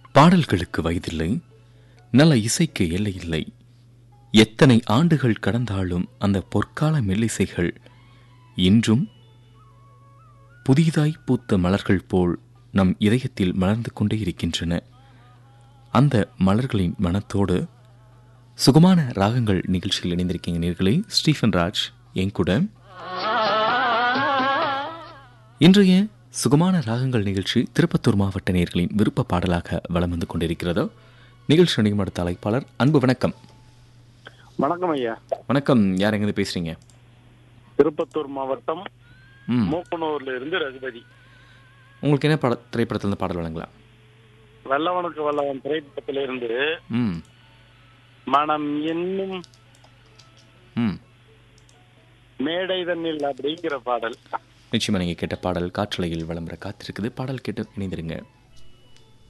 பாடல்களுக்கு வயதில்லை நல்ல இசைக்கு எல்லை இல்லை எத்தனை ஆண்டுகள் கடந்தாலும் அந்த பொற்கால மெல்லிசைகள் இன்றும் புதிதாய் பூத்த மலர்கள் போல் நம் இதயத்தில் மலர்ந்து கொண்டே இருக்கின்றன அந்த மலர்களின் மனத்தோடு சுகமான ராகங்கள் நிகழ்ச்சியில் இணைந்திருக்கீங்க நேர்களே ஸ்டீஃபன் ராஜ் என் கூட இன்றைய சுகமான ராகங்கள் நிகழ்ச்சி திருப்பத்தூர் மாவட்ட நேர்களின் விருப்ப பாடலாக வலம் வந்து கொண்டிருக்கிறதோ நிகழ்ச்சி நிகழ்ச்சி அழைப்பாளர் அன்பு வணக்கம் வணக்கம் ஐயா வணக்கம் யார் எங்கிருந்து பேசுறீங்க திருப்பத்தூர் மாவட்டம் ம் மூக்கனூர்ல இருந்து ரகுபதி உங்களுக்கு என்ன பட திரைப்படத்தில் இருந்து பாடல் வழங்கலாம் வெள்ளவனுக்கு வெள்ளவன் திரைப்படத்தில இருந்து ம் மனம் என்னும் ம் மேடை தண்ணில் அப்படிங்கிற பாடல் நிச்சயமா நீங்கள் கேட்ட பாடல் காற்றலையில் விளம்பர காத்திருக்குது பாடல் கேட்டு இணைந்திருங்க